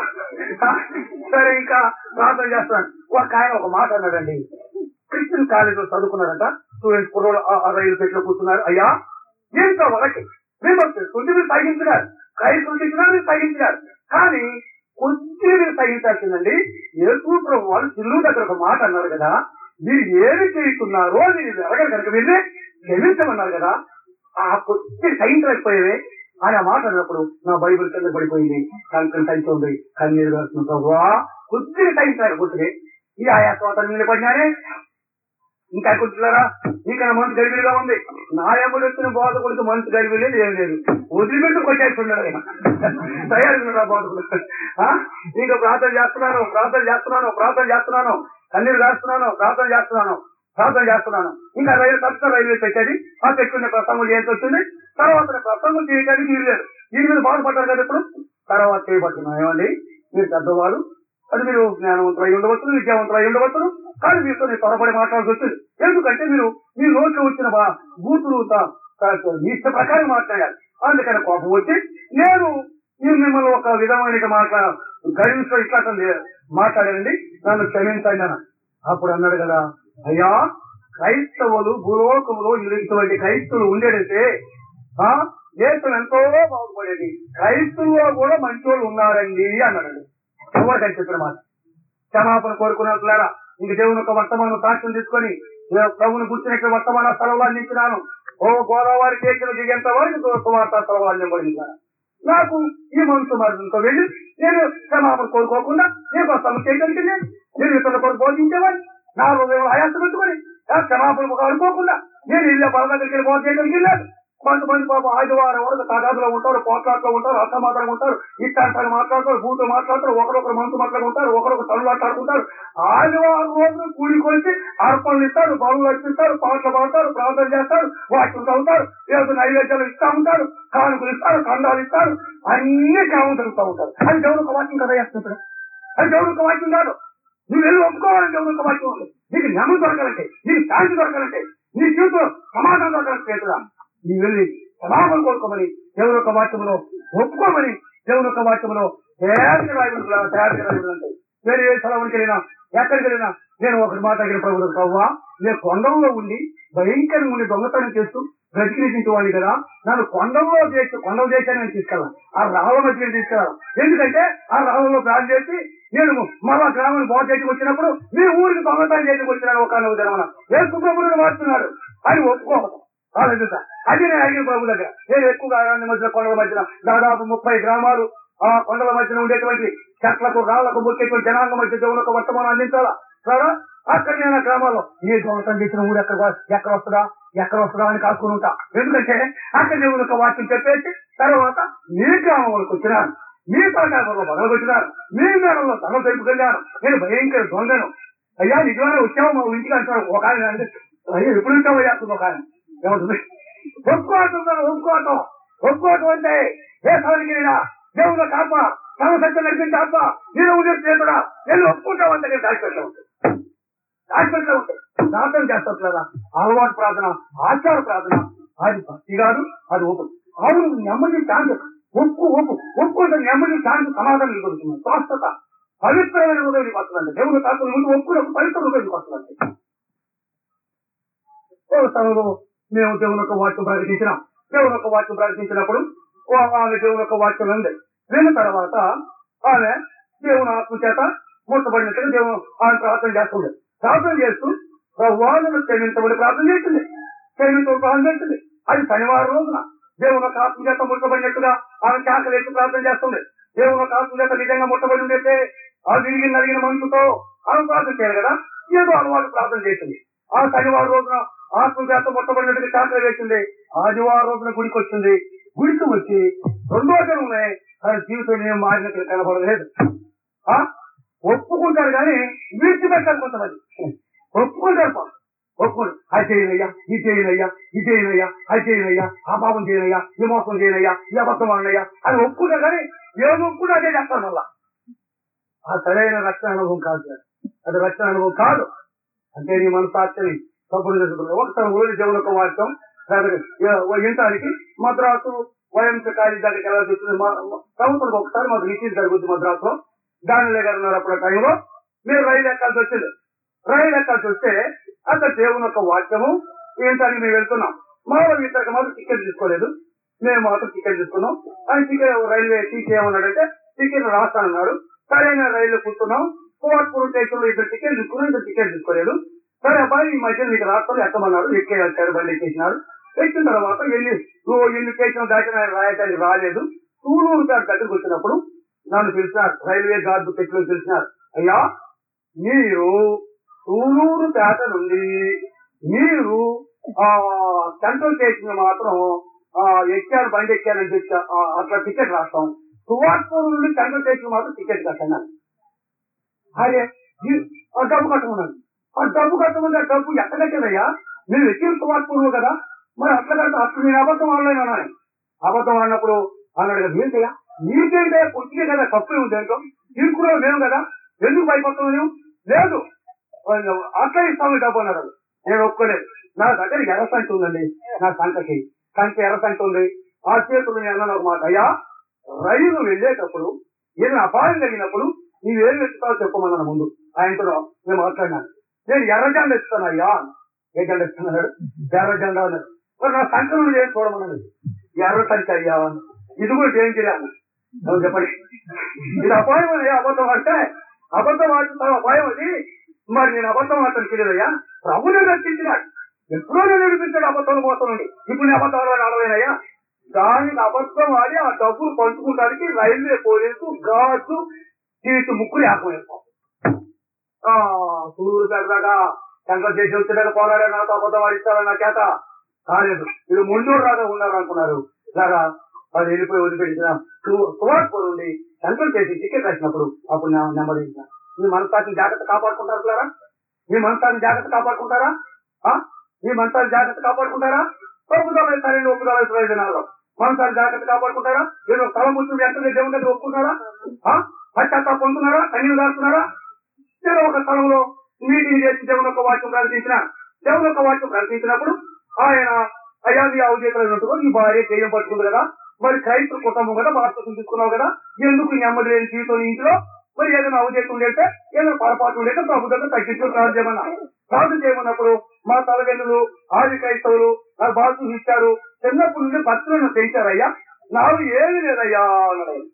సరే ఇంకా ప్రార్థన చేస్తున్నాను ఒక ఆయన ఒక మాట అన్నాడండి క్రిస్టియన్ కాలేజీలో చదువుకున్నారంట స్టూడెంట్స్ కుర్రోళ్ళు ఆ- ఆ రైలు పెట్టిలో కూర్చున్నారు అయ్యా ఏంటో వాళ్ళకి విమర్శ కొంచెం మీరు తగ్గించినారు క్రైస్తవులు తెచ్చినారు మీరు తగ్గించినారు కానీ కొంచెం మీరు తగ్గించాల్సిందండి యేసు ప్రభు వాళ్ళు చిల్లు దగ్గర ఒక మాట అన్నారు కదా మీరు ఏమి చేస్తున్నారో మీరు ఎరగరు కనుక మీరు క్షమించమన్నారు కదా ఆ కొద్ది తగ్గించలేకపోయేవే ఆయన ఆ మాట అన్నప్పుడు నా బైబిల్ కింద పడిపోయింది కంకణ తగ్గుతుంది కన్నీరు వేస్తున్న ప్రభువా కొద్దిగా తగ్గించలేకపోతుంది ఈ ఆయా తోట మీద పడినారే ఇంకా కొంటున్నారా ఇంకా నా మనసు గడిబిడిగా ఉంది నా ఎమ్మడి వచ్చిన బోధకుడికి మనసు గడిబి లేదు ఏం లేదు వదిలిపెట్టు కొట్టేస్తున్నాడు ఆయన తయారున్నాడు ఆ బోధకుడు ఆ? ఇంకా ప్రార్థన చేస్తున్నాను ప్రార్థన చేస్తున్నాను ప్రార్థన చేస్తున్నాను కన్నీరు రాస్తున్నాను ప్రార్థన చేస్తున్నాను ప్రార్థన చేస్తున్నాను ఇంకా రైలు తక్షణ రైల్వే పెట్టేది ఆ పెట్టుకునే ప్రసంగం చేయాల్సి వచ్చింది తర్వాత నేను ప్రసంగం చేయడానికి వీలు లేదు దీని మీద బాధపడ్డారు కదా ఇప్పుడు తర్వాత చేయబడుతున్నాం ఏమండి మీరు పెద్దవాడు అది మీరు జ్ఞానవంతులై ఉండవచ్చు విద్యావంతులై ఉండవచ్చు కానీ మీతో నేను త్వరపడి మాట్లాడాల్సి వచ్చింది ఎందుకంటే మీరు మీ నోట్లో వచ్చిన బా- బూతులు త- త- మీ ఇష్ట ప్రకారం మాట్లాడాలి అందుకని కోపం వచ్చి నేను నేను మిమ్మల్ని ఒక విధమైన మాట్లా గడిలో ఇట్లా మాట్లాడండి నన్ను క్షమించండి అన్న అప్పుడు అన్నాడు కదా అయ్యా క్రైస్తవులు భూలోకములో ఇటువంటి క్రైస్తవులు ఉండేటైతే ఆ దేశం ఎంతో బాగుపడేది క్రైస్తువులో కూడా మంచోళ్ళు ఉన్నారండి అన్నాడు ఎవరికని చెప్పిన మాట క్షమాపణ కోరుకున్నట్లురా ఇంక దేవుని యొక్క వర్తమానం సాక్ష్యం తీసుకొని ఏ ప్రభుని గుర్తిన వర్తమాన స్థలంలో అందించినాను ఓ గోదావరి కేసులు దిగేంత వరకు సువార్త స్థలంలో అందించబడించాను నాకు ఈ మనసు మార్గంతో వెళ్ళి నేను క్షమాపణ కోరుకోకుండా నేను వస్తాను చేయగలిగి నేను నేను ఇతరుల కొరకు బోధించేవాడిని నా హృదయం ఆయాస పెట్టుకొని ఆ క్షమాపణ అనుకోకుండా నేను ఇళ్ళ బల దగ్గరికి వెళ్ళి బోధ చేయగలిగి లేదు కొంతమంది పాపం ఆదివారం వరకు తగాదులో ఉంటారు పోట్లాట్లో ఉంటారు అసమాధానం ఉంటారు ఇష్టాంతాలు మాట్లాడతారు బూతులు మాట్లాడతారు ఒకరొకరు మనసు మాట్లాడుకుంటారు ఒకరొకరు తల్లు మాట్లాడుకుంటారు ఆదివారం రోజు కూలికి వచ్చి అర్పణలు ఇస్తారు బలు అర్పిస్తారు పాటలు పాడతారు ప్రార్థన చేస్తారు వాక్యం చదువుతారు ఏదో నైవేద్యాలు ఇస్తా ఉంటారు కానుకలు ఇస్తారు ఖండాలు ఇస్తారు అన్ని క్రమం జరుగుతూ ఉంటారు అది దేవుడు ఒక వాక్యం కదా చేస్తుంటారు అది దేవుడు ఒక వాక్యం కాదు నువ్వు వెళ్ళి ఒప్పుకోవాలని దేవుడు ఒక వాక్యం ఉంది నీకు నెమ్మది దొరకాలంటే నీకు శాంతి దొరకాలంటే నీ జీవితంలో సమాధానం దొరకాలంటే చేతురా నీవు వెళ్ళి సమాపణ కోరుకోమని దేవుని యొక్క వాక్యంలో ఒప్పుకోమని దేవుని యొక్క వాక్యంలో తయారు రాయబడి తయారు రాయబడి అంటే వేరే ఏ స్థలానికి వెళ్ళినా ఎక్కడికి వెళ్ళినా నేను ఒకటి మాట అడిగిన ప్రభు ప్రవ్వా నేను కొండల్లో ఉండి భయంకరంగా ఉండి దొంగతనం చేస్తూ బ్రతికించేవాడిని కదా నన్ను కొండల్లో చేసి కొండల దేశాన్ని నేను తీసుకెళ్ళాను ఆ రాళ్ళ మధ్య తీసుకెళ్ళాను ఎందుకంటే ఆ రాళ్ళలో ప్లాన్ చేసి నేను మరో గ్రామాన్ని బాగు చేయడానికి వచ్చినప్పుడు మీ ఊరికి దొంగతనం చేయడానికి వచ్చినాను ఒక జనమన ఏ సుబ్రహ్మణ్యుడు మారుతున్నాడు అని ఒప్పుకోవడం ఆలోచించ అది నేను అడిగిన ప్రభు దగ్గర నేను ఎక్కువగా అరణ్య మధ్యన కొండల మధ్యన దాదాపు ముప్పై గ్రామాలు ఆ కొండల మధ్యన ఉండేటువంటి చెట్లకు రాళ్లకు ముక్కేటువంటి జనాంగ మధ్య దేవునికి వర్తమానం అందించాలా సరే అక్కడ నేను ఆ గ్రామాల్లో ఏ దొంగతనం చేసిన ఊరు ఎక్కడ ఎక్కడ వస్తుందా ఎక్కడ వస్తుందా అని కాసుకుని ఉంటా ఎందుకంటే అక్కడ దేవుని యొక్క వాక్యం చెప్పేసి తర్వాత మీ గ్రామం వరకు వచ్చినాను మీ తలకాయలో మొదలు పెట్టినారు మీ మేడల్లో తల తెలుపుకెళ్ళాను నేను భయంకర దొంగను అయ్యా నిజమైన వచ్చావు మా ఇంటికి అంటున్నాడు ఒక ఆయన అంటే, అయ్యా ఎప్పుడు వచ్చావు చేస్తుంది ఒక ఆయన ఏమంటుంది ఒప్పుకోవటం ఒప్పుకోవటం ఒప్పుకోవటం అంటే దేశానికి నేనా దేవుని ఆత్మ తన సత్యం నడిపించే ఆత్మ నేను ఉదయం చేతుడా నేను ఒప్పుకుంటామంటే నేను దాచిపెట్టా ఉంటాను దాచిపెట్టా ఉంటాయి ప్రార్థన చేస్తాను కదా అలవాటు ప్రార్థన ఆచార ప్రార్థన అది భక్తి కాదు అది ఓపు అవును నెమ్మది శాంతి ఒప్పు ఒప్పు ఒప్పుకుంటే నెమ్మది శాంతి సమాధానం దొరుకుతుంది స్వస్థత పవిత్రమైన హృదయానికి వస్తుందండి దేవుని తాకుని ముందు ఒప్పుకున్నప్పుడు పవిత్ర హృదయానికి వస్తుందండి ఒక స్థలంలో మేము దేవుని యొక్క వాక్యం ప్రకటించినాం దేవుని యొక్క వాక్యం ప్రకటించినప్పుడు ఓ ఆమె దేవుని యొక్క వాక్యం ఉంది విన్న తర్వాత ఆమె దేవుని ఆత్మ చేత మూతపడినట్టుగా దేవుడు ఆమె ప్రార్థన చేస్తుంది ప్రార్థన చేస్తూ ప్రభువాలను క్షమించమని ప్రార్థన చేసింది క్షమించమని ప్రార్థన చేసింది అది శనివారం రోజున దేవుని యొక్క ఆత్మ చేత ముట్టబడినట్టుగా ఆమె కేకలు ఎత్తి ప్రార్థన చేస్తుంది దేవుని యొక్క ఆత్మ చేత నిజంగా ముట్టబడి ఉండేస్తే ఆ విరిగి నలిగిన మనసుతో ఆమె ప్రార్థన చేయాలి కదా ఏదో అలవాటు ప్రార్థన చేసింది ఆ శనివారం రోజున ఆత్మ చేత ముట్టబడినట్టుగా కేకలు వేసింది ఆదివారం రోజున గుడికి వచ్చింది గుడికి వచ్చి రెండో జనమే తన జీవితం ఏం మారినట్టు కనబడలేదు ఆ? ఒప్పుకుంటారు కానీ విడిచిపెట్టారు కొంతమంది ఒప్పుకుంటారు పాపం. ఒప్పుకోండి అది చేయనయ్యా ఇది చేయనయ్యా ఇది చేయనయ్యా అది చేయనయ్యా ఆ పాపం చేయనయ్యా ఈ మోసం చేయనయ్యా ఈ అబద్ధం అనయ్యా అని ఒప్పుకుంటారు కానీ ఏం ఒప్పుకుంటే అదే చేస్తారు మళ్ళా ఆ సరైన రక్షణ అనుభవం కాదు సార్. అది రక్షణ అనుభవం కాదు అంటే నీ మనసాక్షిని తప్పుడు చేసుకుంటారు ఒకసారి ఊరి దేవుని యొక్క వాక్యం ఇంటానికి మద్రాసు వైఎంస కాలేజ్ దగ్గరికి ఎలా చూస్తుంది సంవత్సరం ఒకసారి మాకు రిసీవ్ జరుగుతుంది మద్రాసులో దానిలో గారు ఉన్నారు అప్పుడు ఆ టైంలో మీరు రైలు ఎక్కాల్సి వచ్చింది రైలు ఎక్కాల్సి వస్తే అక్కడ దేవుని యొక్క వాక్యము ఏంటానికి మేము వెళ్తున్నాం మా వాళ్ళు ఇద్దరికి మాత్రం టికెట్ తీసుకోలేదు మేము మాత్రం టికెట్ తీసుకున్నాం అని టికెట్ రైల్వే టీసీ ఏమన్నాడంటే టికెట్ రాస్తానన్నాడు సరైన రైలు కూర్చున్నాం కోవాట్పూర్ స్టేషన్ లో ఇద్దరు టికెట్ తీసుకున్నాం ఇద్దరు టికెట్ తీసుకోలేదు సరే అబ్బాయి ఈ మధ్య మీకు రాష్ట్రంలో ఎక్కమన్నారు ఎక్కే వచ్చారు బండి ఎక్కేసినారు ఎక్కిన తర్వాత ఎన్ని నువ్వు ఎన్ని స్టేషన్ దాటిన రాయటానికి రాలేదు సూలూరు గారి దగ్గరికి వచ్చినప్పుడు నన్ను పిలిచినారు రైల్వే గార్డు పెట్టుకుని పిలిచినారు అయ్యా మీరు సూలూరు పేట నుండి మీరు ఆ సెంట్రల్ స్టేషన్ మాత్రం ఆ ఎక్కారు బండి ఎక్కారని చెప్పి ఆ, అట్లా టికెట్ రాస్తాం సువార్పూర్ నుండి సెంట్రల్ స్టేషన్ మాత్రం టికెట్ కట్టన్నారు అరే ఈ- ఆ డబ్బు కట్టమన్నాను ఆ డబ్బు కట్టమని ఆ డబ్బు ఎక్కడ కట్టారయ్యా మీరు ఎక్కిన సువార్పూర్ కదా మరి అట్లా కట్ట అసలు నేను అబద్ధం ఆడలేను అన్నాను అబద్ధం ఆడినప్పుడు అన్నాడు కదా ఏంటయ్యా నీకేంటే కొద్దిగా కదా తప్పు ఉంది ఏంటో తీసుకున్నావు మేము కదా ఎందుకు భయపడుతున్నావు నువ్వు లేదు అట్లా ఇస్తాము ఈ డబ్బు అన్నాడు నేను ఒప్పుకోలేదు నా దగ్గర ఎర్ర సంచి ఉందండి నా సంఖకి సంఖ్య ఎర్ర సంఖ్య ఉంది ఆ చేతులు నేను అన్నాను ఒక మాట అయ్యా రైలు వెళ్ళేటప్పుడు ఏదైనా అపాయం కలిగినప్పుడు నీవేం వెతుకుతావో చెప్పమన్నాను ముందు ఆయనతో నేను మాట్లాడినాను నేను ఎర్ర జెండా ఇస్తాను అయ్యా ఏ జెండా ఇస్తున్నాడు ఎర్ర జెండా అన్నాడు మరి నా సంఖ్య నుండి ఏం చూడమన్నది ఎర్ర సంచి అయ్యా ఇది కూడా డేంజర్ అన్న అవును చెప్పండి ఇది అపాయం అయ్యా అబద్ధం అంటే అబద్ధం ఆడుతున్న అపాయం అది మరి నేను అబద్ధం ఆడతాను తెలియదయ్యా ప్రభుని రక్షించినాడు ఎప్పుడో నేను నడిపించాడు అబద్ధాలు మోసం నుండి ఇప్పుడు నేను అబద్ధాలు ఆడలేనయ్యా దానికి అబద్ధం ఆడి ఆ డబ్బులు పంచుకుంటానికి రైల్వే పోలీసు గాజు సీటు ముక్కులు ఆకపోయారు ఆ సూరు పెడదాకా సెంట్రల్ చేసి వచ్చేదాకా పోరాడే నాతో అబద్ధం ఆడిస్తారా నా చేత కాలేదు వీడు ముండూరు రాగా ఉన్నారు అనుకున్నారు ఇలాగా అది వెళ్ళిపోయి వదిలిపెట్టిన సువార్ట్ నుండి సెంట్రల్ చేసి టికెట్ రాసినప్పుడు అప్పుడు నా నెమ్మది మీ మనసాన్ని జాగ్రత్త కాపాడుకుంటారు పిల్లరా మీ మనసాన్ని జాగ్రత్త కాపాడుకుంటారా ఆ? మీ మనసాన్ని జాగ్రత్త కాపాడుకుంటారా ఒప్పుదల సరైన ఒప్పుదల ప్రయోజనాలు మనసాన్ని జాగ్రత్త కాపాడుకుంటారా ఏదో స్థలం కూర్చుని వెంటనే దేవుని దగ్గర ఒప్పుకున్నారా ఆ? పశ్చాత్తాప పొందుతున్నారా కన్నీరు దాస్తున్నారా ఏదో ఒక స్థలంలో మీటింగ్ చేసి దేవుని యొక్క వాక్యం ప్రకటించిన దేవుని యొక్క వాక్యం ప్రకటించినప్పుడు ఆయన అయ్యా నీ అవజేతలు ఈ భార్య చేయం పట్టుకుంది కదా మరి క్రైస్తవ కుటుంబం కదా బాధ్యతలు తీసుకున్నావు కదా ఎందుకు ఈ నెమ్మది లేని జీవితం నీ ఇంట్లో మరి ఏదైనా అవజేతం లేక ఏదైనా పొరపాటు లేక ప్రభు దగ్గర తగ్గించు ప్రార్థన చేయమన్నా ప్రార్థన చేయమన్నప్పుడు మా తలగన్నులు ఆది క్రైస్తవులు నాకు బాధ్యత ఇచ్చారు చిన్నప్పటి నుండి భక్తులను పెంచారయ్యా నాకు ఏమీ లేదయ్యా అన్నాడు ఆయన.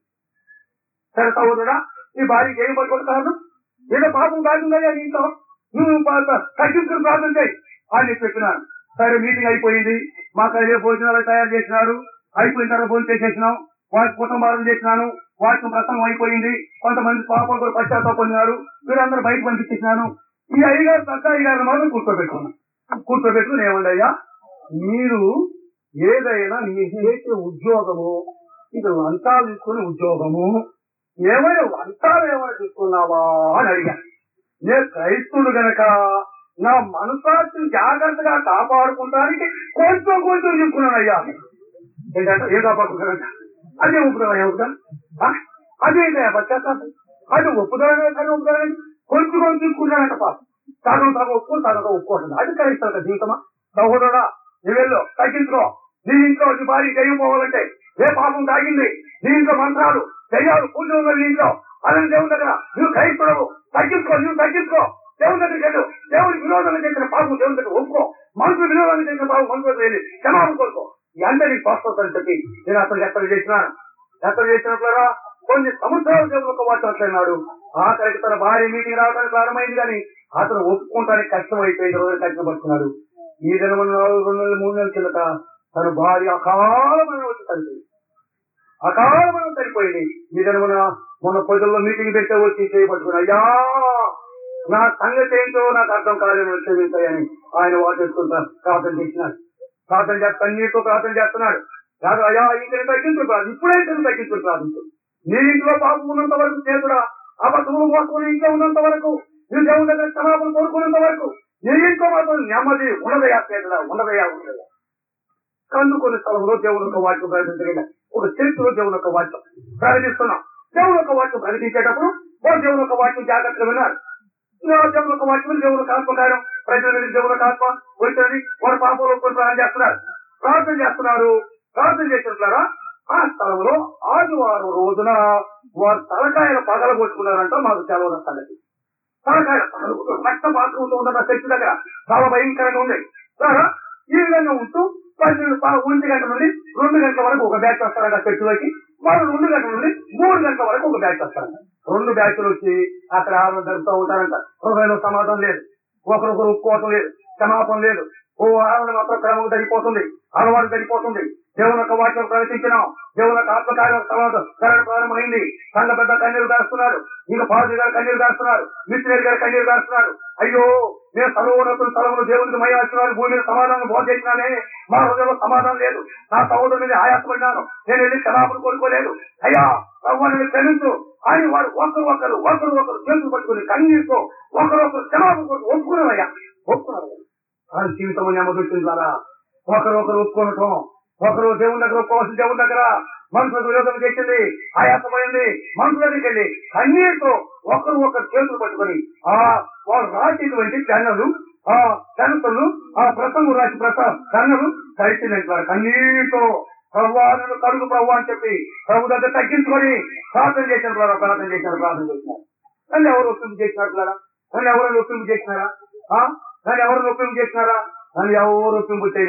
సరే సహోదరుడా ఈ భార్యకి ఏం పట్టుకుంటారు ఏదో పాపం కాకుందయ్యా నీ ఇంట్లో నువ్వు పా- తగ్గించుకుని ప్రార్థన చేయి అని నేను చెప్పినాను సరే మీటింగ్ అయిపోయింది మాకు అదే భోజనాలు తయారు చేసినారు అయిపోయిన తర్వాత భోజనం చేసేసినాం వాటి కుటుంబాలను చేసినాను వాటి ప్రసంగం అయిపోయింది కొంతమంది పాపం కూడా పశ్చాత్తాప పొందినారు వీరందరూ బయట పంపించేసినాను ఈ అయ్యగారు పక్క అయ్యగారు మాత్రం కూర్చోబెట్టుకున్నాను కూర్చోబెట్టుకుని ఏమండి అయ్యా మీరు ఏదైనా మీ చేసే ఉద్యోగము ఇది లంచాలు తీసుకునే ఉద్యోగము ఏమైనా లంచాలు ఏమైనా తీసుకున్నావా అని అడిగాను నేను క్రైస్తువుడు గనక నా మనసాక్షిని జాగ్రత్తగా కాపాడుకుంటానికి కొంచెం కొంచెం తీసుకున్నాను అయ్యా ఏంటంటే ఏం కాపాడుకుంటానంట అదే ఒప్పుదల ఒప్పుదా అదే పశ్చాత్తాపం అది ఒప్పుదలనే కానీ ఒప్పుదలనే కొంచెం కొంచెం తీసుకున్నానంట పాప సగం సగం ఒప్పుకో సగం ఒప్పుకోవట్లేదు అది క్రైస్తవ జీవితమా సహోదరుడా నువ్వెళ్ళు తగ్గించుకో నీ ఇంట్లో నీ భార్య చేయకపోవాలంటే ఏ పాపం తాగింది నీ ఇంట్లో మంత్రాలు దయ్యాలు పూజ ఉన్నది నీ ఇంట్లో అలాంటి దేవుని దగ్గర నువ్వు క్రైస్తవుడు తగ్గించుకో నువ్వు తగ్గించుకో దేవుని దగ్గరికి వెళ్ళు దేవుని విరోధంగా చేసిన పాపం దేవుని దగ్గర ఒప్పుకో మనుషులు విరోధంగా చేసిన పాపం మనుషులు దగ్గర వెళ్ళి క్షమాపణ కోరుకో అందరికి స్వస్థతని చెప్పి నేను అతను ఎక్కడ చేసినాను ఎక్కడ చేసినట్లరా కొన్ని సంవత్సరాలు దేవుని ఒక మాట్లాడుతున్నాడు ఆఖరికి తన భార్య మీటింగ్ రావడానికి ప్రారంభమైంది కానీ అతను ఒప్పుకోవడానికి కష్టం అయిపోయింది రోజు కష్టపడుతున్నాడు ఈ దిన నాలుగు రెండు నెలలు మూడు నెలల కిందట తన భార్య అకాలమైన వచ్చి చనిపోయింది అకాలమైన చనిపోయింది ఈ దినమున మొన్న ప్రజల్లో మీటింగ్ పెట్టే వచ్చి చేయబట్టుకుని అయ్యా నా సంగతి ఏంటో నాకు అర్థం కాలేదు క్షమించాయని ఆయన వాటేసుకుంటా ప్రార్థన చేసినాడు ప్రార్థన చేస్తా కన్నీటితో ప్రార్థన చేస్తున్నాడు కాదు అయ్యా ఇంకా తగ్గించు ప్రార్థన ఇప్పుడైతే నువ్వు తగ్గించు ప్రార్థించు నీ ఇంట్లో పాపం ఉన్నంత వరకు చేతుడా అబద్ధములు మోసుకుని ఇంట్లో ఉన్నంత వరకు నీ దేవుని దగ్గర క్షమాపణ కోరుకునేంత వరకు నీ ఇంట్లో మాత్రం నెమ్మది ఉండదయా చేతుడా ఉండదయా ఉండదయా కందు కొన్ని స్థలంలో దేవుని యొక్క వాక్యం ప్రకటించగల ఒక చరిత్రలో దేవుని యొక్క వాక్యం ప్రకటిస్తున్నాం దేవుని యొక్క వాక్యం ప్రకటించేటప్పుడు వారు దేవుని యొక్క వాక్యం జాగ్రత్తగా విన్నారు ఇలా దేవుని యొక్క వాక్యం దేవుని యొక్క ఆత్మకార్యం ప్రజల మీద దేవుని యొక్క ఆత్మ వచ్చినది వారు పాపంలో కొన్ని ప్రార్థన చేస్తున్నారు ప్రార్థన చేస్తున్నారు ప్రార్థన చేసినట్లారా ఆ స్థలంలో ఆదివారం రోజున వారు తలకాయల పగల కొట్టుకున్నారంట మాకు తెలవదు సంగతి తలకాయల పగలు రక్త పాత్రతో ఉన్న శక్తి దగ్గర చాలా భయంకరంగా ఉంది సారా ఈ విధంగా ఉంటూ పన్నెండు పా- ఒంటి గంట నుండి రెండు గంటల వరకు ఒక బ్యాచ్ వస్తారంట చెట్టులోకి వారు రెండు గంటల నుండి మూడు గంటల వరకు ఒక బ్యాచ్ వస్తారంట రెండు బ్యాచ్లు వచ్చి అక్కడ ఆరు జరుపుతూ ఉంటారంట హృదయంలో సమాధానం లేదు ఒకరొకరు ఒప్పుకోవటం లేదు క్షమాపణ లేదు ఓ ఆవిడ మాత్రం క్రమం తగ్గిపోతుంది అలవాటు తగ్గిపోతుంది దేవుని యొక్క వాక్యం ప్రవేశించినాం దేవుని యొక్క ఆత్మకార్యం కరణ ప్రారంభమైంది సంఘ పెద్ద కన్నీరు దాస్తున్నాడు ఇంకా పాజీ గారు కన్నీరు దాస్తున్నారు మిస్త్రీ గారు కన్నీరు దాస్తున్నారు అయ్యో నేను సర్వోన్నతుల స్థలంలో దేవునికి మయాస్తున్నాను భూమి మీద సమాధానం బోధ చేసినానే మా హృదయంలో సమాధానం లేదు నా సహోదరు మీద ఆయాసపడినాను నేను వెళ్ళి క్షమాపణ కోరుకోలేదు అయ్యా ప్రభు నేను క్షమించు అని వారు ఒకరు ఒకరు ఒకరు ఒకరు చేతులు పట్టుకుని కన్నీరుతో ఒకరు ఒకరు క్షమాపణ కోరుకు ఒప్పుకున్నారయ్యా ఒప్పుకున్నారయ్యా ఆయన జీవితం నెమ్మదొచ్చింది ద్వారా ఒకరు ఒకరు ఒప్పుకోవటం ఒకరు దేవుని దగ్గర ఒప్పుకోవాల్సిన దేవుని దగ్గర మనుషులకు విరోధం చేసింది ఆయాసమైంది మనుషుల దగ్గరికి వెళ్ళి కన్నీరుతో ఒకరు ఒకరు చేతులు పట్టుకొని ఆ వారు రాసినటువంటి పెన్నులు ఆ పెన్నులు ఆ ప్రసంగం రాసి ప్రస పెన్నులు కలిసినట్టు కన్నీరుతో ప్రభువాను కడుగు ప్రభు అని చెప్పి ప్రభు దగ్గర తగ్గించుకొని ప్రార్థన చేసిన ద్వారా ప్రార్థన చేశారు ప్రార్థన చేసినారు నన్ను ఎవరు ఒప్పింపు చేసినట్లా నన్ను ఎవరు ఒప్పింపు చేసినారా ఆ? నన్ను ఎవరు ఒప్పింపు చేసినారా నన్ను ఎవరు ఒప్పింపు చేయలేదు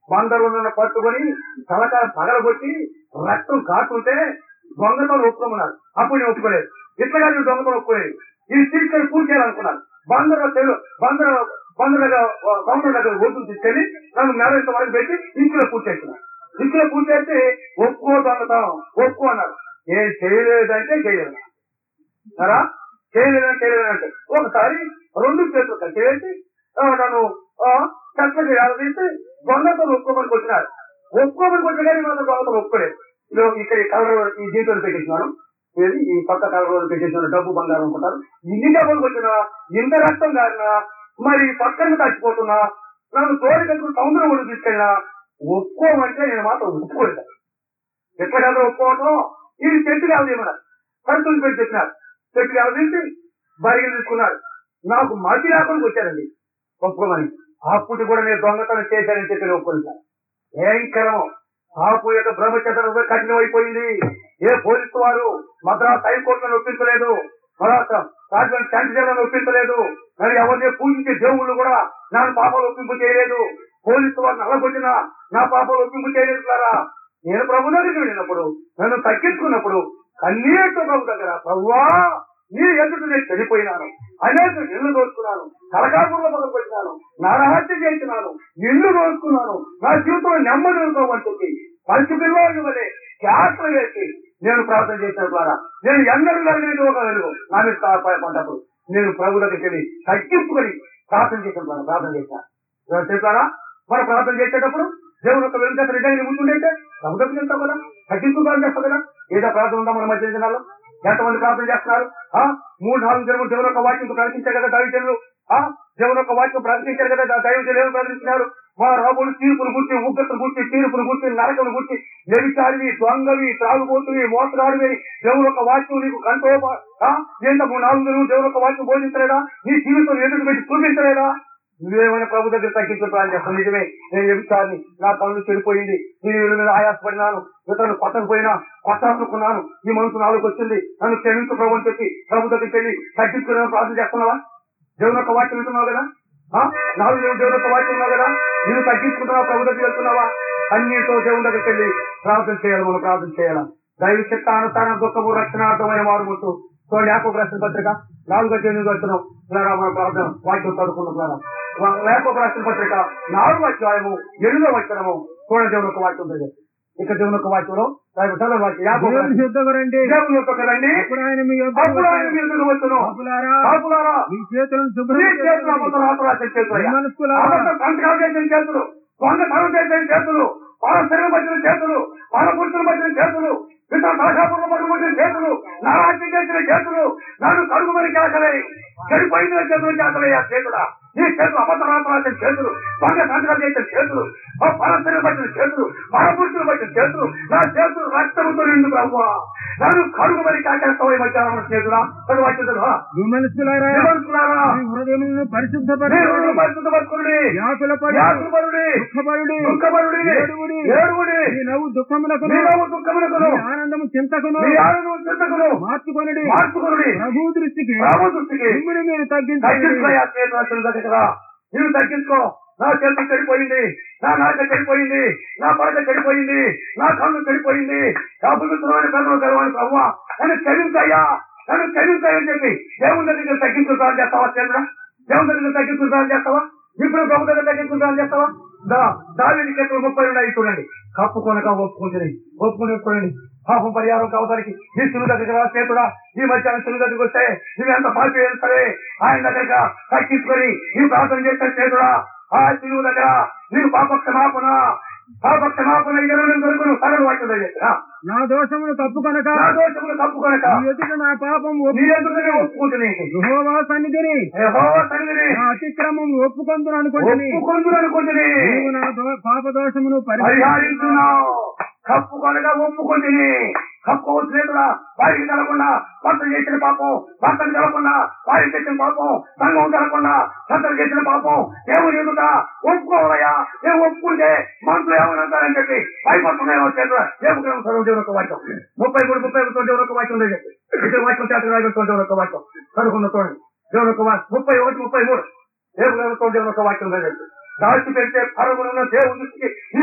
బందరులను పట్టుకొని తలకాయ పగలగొట్టి రక్తం కాకుంటే దొంగతో ఒప్పుకోమన్నారు అప్పుడు నేను ఒప్పుకోలేదు ఇట్లా నేను దొంగతో ఒప్పుకోలేదు ఇది తీసుకెళ్లి పూర్తి చేయాలనుకున్నాను బందర తెలు- బందర బందర దగ్గర గవర్నర్ దగ్గర ఓటును తీసుకెళ్లి నన్ను మేడ ఇంత వరకు పెట్టి ఇంట్లో పూర్తి చేస్తున్నాను ఇంట్లో పూర్తి చేస్తే ఒప్పుకో దొంగతనం ఒప్పుకో అన్నారు ఏం చేయలేదంటే చేయలేదు సరా చేయలేదని చేయలేదంటే ఒకసారి రెండు చేతులు కట్టి వేసి ఆ, నన్ను చక్కగా ఆలోచిస్తే దొంగతో ఒప్పుకోమని వచ్చినారు ఒప్పుకోమని వచ్చిన కానీ మాత్రం దొంగతో ఒప్పుకోలేదు ఇదో ఇక్కడ ఈ కలర్ ఈ జీవితంలో పెట్టేసినాను ఏది ఈ పక్క కలర్ పెట్టేసిన డబ్బు బంగారం అనుకుంటారు ఇన్ని డబ్బులు వచ్చినా ఇంత రక్తం కారినా మరి పక్కన చచ్చిపోతున్నా నన్ను తోడి కట్టుకుని సముద్రం ఒడ్డు తీసుకెళ్ళినా ఒప్పుకోమంటే నేను మాత్రం ఒప్పుకోలేదు ఎక్కడ ఒప్పుకోవటం ఇది చెట్టు కాదు ఏమన్నారు ఖర్చులు పెట్టి చెప్పినారు చెట్టు కాదు బరిగి తీసుకున్నారు నాకు మతి రాకుండా వచ్చారండి ఒప్పుకోమని అప్పుడు కూడా నేను దొంగతనం చేశానని చెప్పి ఒప్పుకుంటాను భయంకరం ఆపు యొక్క బ్రహ్మచర్యం కఠినమైపోయింది ఏ పోలీసు వారు మద్రాస్ హైకోర్టులను ఒప్పించలేదు మద్రాస్ రాజమండ్రి శాంతిజలను ఒప్పించలేదు మరి ఎవరిని పూజించే దేవుళ్ళు కూడా నా పాపాలు ఒప్పింపు చేయలేదు పోలీసు వారిని అలగొట్టిన నా పాపాలు ఒప్పింపు చేయలేదు సారా నేను ప్రభు దగ్గరికి వెళ్ళినప్పుడు నన్ను తగ్గించుకున్నప్పుడు కన్నీటితో ప్రభు దగ్గర ప్రభువా నీ ఎదుటి నేను చనిపోయినాను అనేక ఇల్లు దోచుకున్నాను కలకాపురంలో పదకొట్టినాను నరహత్య చేసినాను ఇల్లు దోచుకున్నాను నా జీవితంలో నెమ్మది అనుకోమని చెప్పి మంచి పిల్లవాడిని వలె క్యాస్లు వేసి నేను ప్రార్థన చేసిన ద్వారా నేను ఎన్నడూ కలిగినది ఒక వెలుగు నా మీద పడ్డప్పుడు నేను ప్రభు దగ్గరికి వెళ్ళి తగ్గించుకొని ప్రార్థన చేసిన ద్వారా ప్రార్థన చేశాను చేశారా మరి ప్రార్థన చేసేటప్పుడు దేవుడు ఒక వెలుగు నిజంగా ముందుండేస్తే ప్రభు దగ్గరికి వెళ్తాం కదా తగ్గించుకోవాలని చేస్తాం కదా ఏదో ప్రార్థన ఉందా మన మధ్య జనాల్లో ఎంతమంది ప్రార్థన చేస్తున్నారు ఆ మూడు నాలుగు జన్మలు దేవుని యొక్క వాక్యం ప్రకటించారు కదా దైవజనులు ఆ దేవుని యొక్క వాక్యం ప్రకటించారు కదా దైవజనులు ఏమి ప్రకటించినారు మా రాబోలు తీర్పును గుర్చి ఉగ్రతను గుర్చి తీర్పును గుర్చి నరకను గుర్చి వ్యభిచారివి దొంగవి త్రాగుబోతువి మోసగాడివి దేవుని యొక్క వాక్యం నీకు కంటో ఎంత మూడు నాలుగు జన్మలు దేవుని యొక్క వాక్యం బోధించలేదా నీ జీవితం ఎదుటి పెట్టి చూపించలేదా నువ్వేమైనా ప్రభు దగ్గర తగ్గించుకోవాలని చెప్పండి నిజమే నేను చెబుతాను నా కళ్ళు చెడిపోయింది నేను వీళ్ళ మీద ఆయాసపడినాను ఇతరులు కొట్టకపోయినా కొట్టాలనుకున్నాను ఈ మనసు నాలుగు వచ్చింది నన్ను క్షమించు ప్రభు అని చెప్పి ప్రభు దగ్గరికి వెళ్ళి తగ్గించుకునే ప్రార్థన చేస్తున్నావా దేవుని యొక్క వాక్యం వింటున్నావు కదా ఆ? నాలుగు దేవుని దేవుని యొక్క వాక్యం ఉన్నావు కదా నేను తగ్గించుకుంటున్నావా ప్రభు దగ్గరికి వెళ్తున్నావా అన్నిటితో దేవుని దగ్గరికి వెళ్ళి ప్రార్థన చేయాలి మనం ప్రార్థన చేయాలా దైవ శక్త అనుతాన దుఃఖము రక్షణార్థమైన మారుమూతు చూడండి యాకోబు రాసిన పత్రిక నాలుగో ఎనిమిది వచ్చినాం మన ప్రార్థన వాక్యం చదువుకున్నాం లేకపోతే రాసిన పత్రిక నాలుగు అధ్యాయము ఎనిమిదో వచ్చినము చూడండి దేవుని యొక్క వాక్యం ఉంది ఇక దేవుని యొక్క వాక్యంలో చదవ వాక్యం యాకోబు దేవుని రాసిన- యుద్ధకు రండి దేవుని యొక్క రండి అప్పుడు ఆయన మీ యొద్దకు అప్పుడు ఆయన వచ్చి, మీ ఎదురుకు వచ్చును పాపులారా, పాపులారా మీ చేతులను శుభ్రం నీ చేతులు చేసుకోండి. అబద్ధం రాత్రాలు చేతులు మనస్కులారా, అబద్ధం సంతకాలు చేసిన చేతులు దొంగ తనం చేసిన చేతులు పాల శరీరం పట్టిన చేతులు పాల పురుషులు పట్టిన చేతులు ఇతర సలహాపురం పట్టుకుంటున్న చేతులు నారాజ్యం చేసిన చేతులు నన్ను కడుగుమని కేకలే చెడిపోయిన చేతులు చేతలయ్యా చేతుడా నీ చేతులు అబద్ధం రాత్రాలు చేతులు దొంగ సంతకాలు చేసిన చేతులు ఆ పాల శరీరం పట్టిన చేతులు పాల పురుషులు పట్టిన చేతులు నా చేతులు రక్తముతో నిండు ప్రభు నన్ను కడుగుమని కాకేస్తావు మధ్యాహ్నం చేతుడా అది వచ్చిందా మీ మనస్కులారా, ఏమనుకున్నారా మీ హృదయములను దేవుడు పరిశుద్ధపరచుకోండి. పరిశుద్ధపరచుకుని వ్యాకులపడి, వ్యాకులపడుడి, దుఃఖపడుడి, దుఃఖపడుడి, ఏడువుడి, ఏడువుడి, మీ నవ్వు దుఃఖములకును మీ నవ్వు దుఃఖమునకును, మీ ఆనందము చింతకును మీ ఆనందము చింతకును మార్చుకొనుడి మార్చుకునుడి ప్రభు దృష్టికి రామ దృష్టికి మిమ్మల్ని మీరు తగ్గించండి తగ్గించుకోయా చేతులు దగ్గర నీవు తగ్గించుకో నా చేతులు చెడిపోయింది నా నాట చెడిపోయింది నా పడక చెడిపోయింది నా కళ్ళు చెడిపోయింది నా పవిత్రమైన కళ్ళు కలవని ప్రభావ నన్ను క్షమించయ్యా నన్ను క్షమించాయని చెప్పి దేవుని దగ్గర తగ్గించుకుంటాను చేస్తావా చేతుడా దేవుని దగ్గర తగ్గించుకుంటాను చేస్తావా ఇప్పుడు ప్రభు దగ్గర తగ్గించుకుంటాను చేస్తావా దా దాని కేసులు ముప్పై ఉన్నాయి చూడండి కప్పుకొనక ఒప్పుకుంటుంది ఒప్పుకుని చూడండి పాపం పరిహారం కావడానికి ఈ సులు దగ్గర రా చేతుడా ఈ మధ్యాహ్నం సులు దగ్గరికి వస్తే నువ్వు ఎంత పాపి అయినా సరే ఆయన దగ్గర తగ్గించుకొని ఈ ప్రార్థన చేస్తే చేతుడా ఆ సులువు దగ్గర నీకు పాప క్షమాపణ పాప క్షమాపణ ఇరవై దొరుకును సరళ వాక్యం దగ్గర నా దోషమును తప్పుకొనక నా దోషములు తప్పుకొనక మీ ఎదుట నా పాపం నీ ఎదురుగానే ఒప్పుకుంటుని యెహోవా సన్నిధిని యెహోవా సన్నిధిని నా అతిక్రమం ఒప్పుకొందును అనుకుంటుని ఒప్పుకుందును అనుకుంటుని నీవు నా దో- పాప దోషమును పరిహరించు పరిహారించున్నావు కప్పుకొనగా ఒప్పుకుంటుని కప్పుకోవచ్చులేదురా వారికి కలగకుండా భర్తలు చేసిన పాపం భర్తలు కలగకుండా వారికి చేసిన పాపం సంఘం కలగకుండా భర్తలు చేసిన పాపం దేవుని ఎదుట ఒప్పుకోవాలయ్యా నేను ఒప్పుకుంటే మనుషులు ఏమని అంటారని చెప్పి భయపడుతున్నాయో చేతుల ఏముగ్రహం చదువు దేవుని యొక్క వాక్యం ముప్పై మూడు ముప్పై ఒకటి దేవుని యొక్క వాక్యం లేదు ఇద్దరు వాక్యం చేత రాయబడుతుంది దేవుని యొక్క వాక్యం చదువుకున్న చూడండి దేవుని యొక్క వాక్యం ముప్పై ఒకటి ముప్పై మూడు దేవుని దేవుని యొక్క వాక్యం లేదు దాచి పెడితే పరమున్న దేవుని దృష్టికి ఈ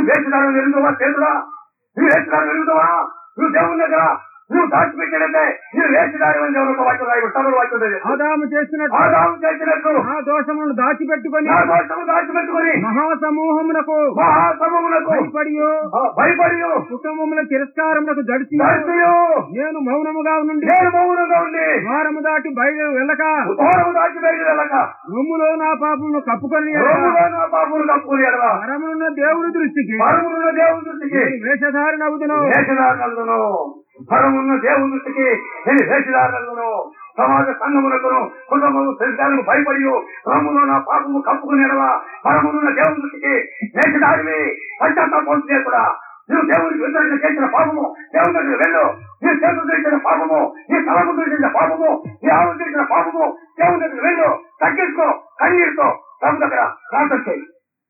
నువ్వు వేసినారు ఎరుగుతావా చేతురా నువ్వు వేసినారు ఎరుగుతావా నువ్వు దేవుని దగ్గర నువ్వు దాచిపెట్టాడంటే నువ్వు వేసినారు అని దేవుని యొక్క వాక్యం రాయబడి తమిళ వాక్యం రాయబడి. ఆదాము చేసినట్టు ఆదాము చేసినట్లు ఆ దోషములను దాచిపెట్టుకొని నా దోషము దాచిపెట్టుకొని మహాసమూహమునకు మహాసమమునకు భయపడి భయపడి కుటుంబముల తిరస్కారములకు జడిసి దర్శయు నేను మౌనముగా నుండి నేను మౌనంగా ఉండి వారము దాటి బయలు వెళ్ళక దూరము దాచి బయలు వెళ్ళక రొమ్ములో నా పాపమును కప్పుకొని రోగులో నా పాపములు కప్పుకుని ఎడలా పరమునున్న దేవుని దృష్టికి పరమున్న దేవుని దృష్టికి నేను వేషధారినవుదును వేషధారణలను పరమున్న దేవుని దృష్టికి నేను వేషధారణలను సమాజ సంఘమునకును కుటుంబము సంస్కారము భయపడి రాములో నా పాపము కప్పుకుని ఎడలా పరమున్న దేవుని దృష్టికి వేషధారివి పశ్చాత్తాపం కూడా నువ్వు దేవునికి వ్యతిరేకంగా చేసిన పాపము దేవుని దగ్గర వెళ్ళు నీ చేతులు చేసిన పాపము నీ తలకు చేసిన పాపము నీ ఆవు చేసిన పాపము దేవుని దగ్గర వెళ్ళు తగ్గించుకో కన్నీరుతో తమ దగ్గర ప్రార్థన చేయి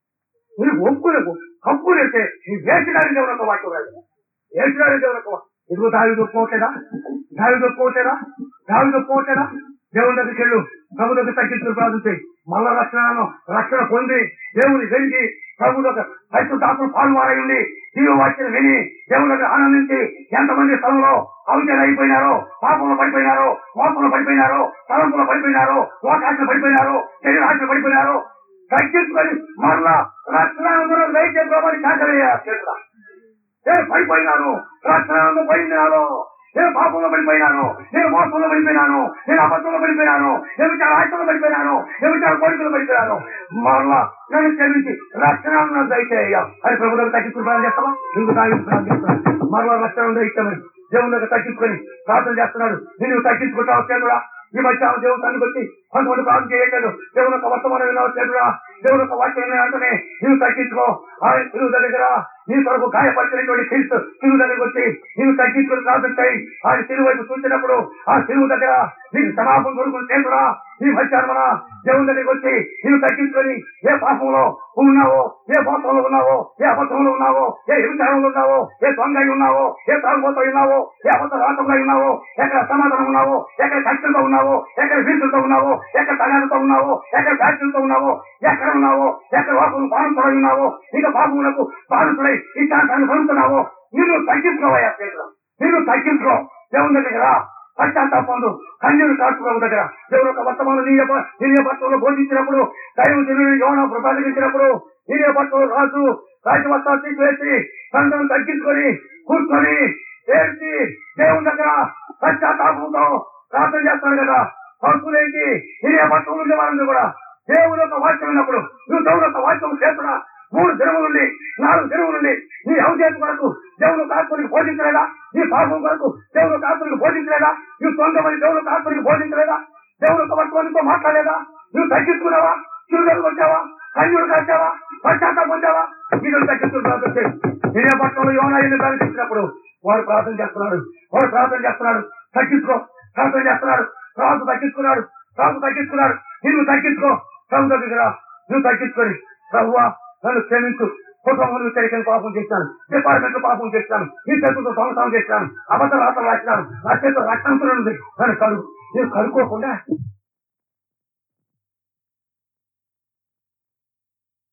నీకు ఒప్పుకునేకు హక్కునేస్తే నీ వేసినారి దేవుని వాక్యం రాదు వేసినారి దేవుని ఇదిగో దావి ఒప్పుకోవట్లేదా దావి ఒప్పుకోవట్లేదా దావి ఒప్పుకోవట్లేదా దేవుని దగ్గరికి వెళ్ళు ప్రభు దగ్గర తగ్గించుకుని ప్రార్థించాయి మళ్ళా రక్షణను రక్షణ పొంది దేవుని వెలిగి ప్రభు దగ్గర పరిశుద్ధాత్మ పాల్వారై ఉండి జీవవాక్యం విని దేవుని దగ్గర ఆనందించి ఎంతమంది స్థలంలో అవిచలు అయిపోయినారో పాపంలో పడిపోయినారో మోసంలో పడిపోయినారో తలంపులో పడిపోయినారో లోకాశలు పడిపోయినారో శరీరాశలు పడిపోయినారో తగ్గించుకొని మరలా రక్షణ దయచేసి ప్రభాని కాకలేదా నేను పడిపోయినాను రక్షణ పోయినాను నేను పాపంలో పడిపోయినాను నేను మోసంలో పడిపోయినాను నేను అబద్ధంలో పడిపోయినాను నేను చాలా ఆశలో పడిపోయినాను నేను చాలా కోరికలు పడిపోయినాను మరలా నన్ను క్షమించి రక్షణ దయచేయ అని ప్రభుత్వం తగ్గించుకుని ప్రార్థన చేస్తావా ఇందుకు తాగించి ప్రార్థన చేస్తున్నాను మరలా రక్షణ దయచేయమని దేవుని దగ్గర తగ్గించుకొని ప్రార్థన చేస్తున్నాడు నేను తగ్గించుకుంటా వచ్చాను కూడా ఈ మధ్య దేవుని తనకి వచ్చి కొంతమంది ప్రార్థన చేయట్లేదు దేవుని యొక్క వర్తమానం వినా వచ్చాడు దేవుని యొక్క వాక్యం వినాలంటేనే నీవు తగ్గించుకో ఆయన తిరుగు దగ్గర నీ కొరకు గాయపరిచినటువంటి క్రీస్తు తిరుగు దగ్గరకు వచ్చి నీవు తగ్గించుకుని ప్రార్థన చేయి ఆయన తిరుగు వైపు చూసినప్పుడు ఆ తిరుగు దగ్గర నీకు క్షమాపణ కొడుకుని చేతురా ఈ మధ్యాహ్నమన దేవుని దగ్గరికి వచ్చి నీవు తగ్గించుకొని ఏ పాపంలో ఉన్నావో ఏ మోసంలో ఉన్నావో ఏ అబద్ధంలో ఉన్నావో ఏ విచారంలో ఉన్నావో ఏ దొంగ ఉన్నావో ఏ తాగుబోతో ఉన్నావో ఏ అబద్ధ రాతంగా ఉన్నావో ఎక్కడ సమాధానం ఉన్నావో ఎక్కడ కష్టంతో ఉన్నావో ఎక్కడ వీసులతో ఉన్నావో ఎక్కడ తగాలతో ఉన్నావో ఎక్కడ ఫ్యాక్టరీలతో ఉన్నావో ఎక్కడ ఉన్నావో ఎక్కడ వాపం బాధితుడై ఉన్నావో ఇక పాపములకు బాధితుడై ఈ శాంతాన్ని పొందుతున్నావో మీరు తగ్గించుకోవయ్యా చేతులు మీరు తగ్గించుకో దేవుని దగ్గర రా. పశ్చాత్తాపండు కన్యుడు కాచుకోవడం దగ్గర దేవుని యొక్క వర్తమానం నీయ నీయ పట్టణంలో బోధించినప్పుడు దైవ జనుడు యోన ప్రసాదించినప్పుడు నీయ పట్టణంలో రాజు రాజవస్త్రాలు తీసివేసి సంతం తగ్గించుకొని కూర్చొని ఏడ్చి దేవుని దగ్గర పశ్చాత్తాపంతో ప్రార్థన చేస్తాడు కదా పరుపులేంటి నీయ పట్టణంలో ఉండే వాళ్ళని కూడా దేవుని యొక్క వాక్యం విన్నప్పుడు నువ్వు దేవుని యొక్క వాక్యం చేస్తున్నా మూడు దినముల నుండి నాలుగు దినముల నుండి నీ అవచేత కొరకు దేవుని ఆత్మనికి బోధించలేదా నీ పాపం కొరకు దేవుని ఆత్మనికి బోధించలేదా నువ్వు సొంతమని దేవుని ఆత్మనికి బోధించలేదా దేవుని యొక్క వర్తమానంతో మాట్లాడలేదా నువ్వు తగ్గించుకున్నావా చిరుదలు వచ్చావా కన్యుడు కాచావా పశ్చాత్తాపం పొందావా మీరు తగ్గించుకుని ప్రార్థన చేయి నేనే పట్టణంలో యోనా ఇల్లు ప్రవేశించినప్పుడు వాడు ప్రార్థన చేస్తున్నాడు వాడు ప్రార్థన చేస్తున్నాడు తగ్గించుకో ప్రార్థన చేస్తున్నాడు రాజు తగ్గించుకున్నాడు రాజు తగ్గించుకున్నాడు నువ్వు తగ్గించుకో ప్రభు దగ్గర నువ్వు తగ్గించుకొని ప్రభువా నన్ను క్షమించు కుటుంబంలో వ్యతిరేకంగా పాపం చేశాను డిపార్ట్మెంట్ పాపం చేశాను నీ చేతులతో సంవత్సరం చేశాను అబద్ధ రాతలు రాసినాను నా చేతిలో రక్తంతో ఉంది నన్ను కడుగు నువ్వు కడుక్కోకుండా